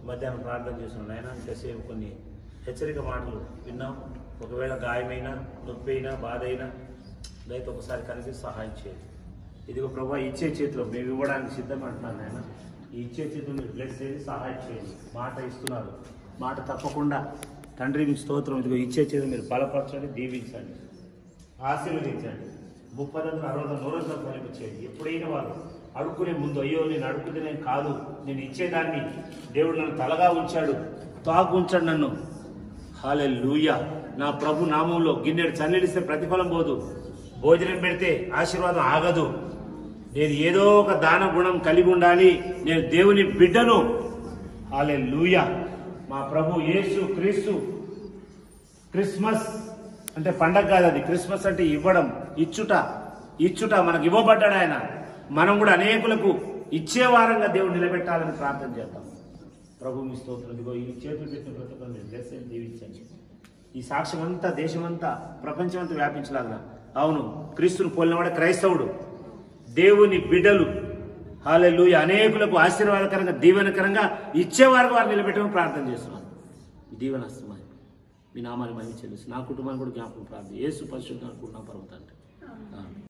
మధ్యాహ్నం ప్రార్థన చేస్తున్నాం నాయన ఇంతసేపు కొన్ని హెచ్చరిక మాటలు విన్నాం ఒకవేళ గాయమైనా నొప్పి అయినా బాధ అయినా దయతో ఒకసారి కనిపిస్తే సహాయం చేయండి ఇదిగో ప్రభా ఇచ్చే చేతిలో మేము ఇవ్వడానికి సిద్ధం అంటున్నాను నాయన ఈ ఇచ్చే చేతిలో మీరు బ్లెస్ చేసి సహాయం చేయండి మాట ఇస్తున్నారు మాట తప్పకుండా తండ్రి మీకు స్తోత్రం ఇదిగో ఇచ్చే చేతిలో మీరు బలపరచండి దీవించండి ఆశీర్వదించండి ముప్పదంతా అరవై నూరంతా ఫలింపు చేయండి ఎప్పుడైనా వారు అడుక్కునే ముందు అయ్యో నేను అడుక్కునే కాదు నేను ఇచ్చేదాన్ని దేవుడు నన్ను తలగా ఉంచాడు తాకు ఉంచాడు నన్ను హాలే నా ప్రభు నామంలో గిన్నెడు చల్లడిస్తే ప్రతిఫలం పోదు భోజనం పెడితే ఆశీర్వాదం ఆగదు నేను ఏదో ఒక దాన గుణం కలిగి ఉండాలి నేను దేవుని బిడ్డను హాలే మా ప్రభు యేసు క్రీస్తు క్రిస్మస్ అంటే పండగ కాదు అది క్రిస్మస్ అంటే ఇవ్వడం ఇచ్చుట ఇచ్చుట మనకు ఇవ్వబడ్డాడు ఆయన మనం కూడా అనేకులకు ఇచ్చే వారంగా దేవుడు నిలబెట్టాలని ప్రార్థన చేద్దాం ప్రభు మీ స్తోత్రం ఇదిగో ఈ చేతులు పెట్టిన ప్రతి ఒక్కరు మీరు బ్లెస్ చేసి దీవించండి ఈ సాక్ష్యం అంతా దేశమంతా ప్రపంచమంతా వ్యాపించలాగా అవును క్రీస్తుని పోలినవాడు క్రైస్తవుడు దేవుని బిడ్డలు హాలెల్లు అనేకులకు ఆశీర్వాదకరంగా దీవెనకరంగా ఇచ్చేవారికి వారు నిలబెట్టమని ప్రార్థన చేస్తున్నాను దీవెన వస్తున్నాయి మీ నామాన్ని మహిమ చెల్లిస్తు నా కుటుంబాన్ని కూడా జ్ఞాపకం ప్రార్థన ఏసు పరిశుద్ధం అనుకుంటున్నా పర్వతంటే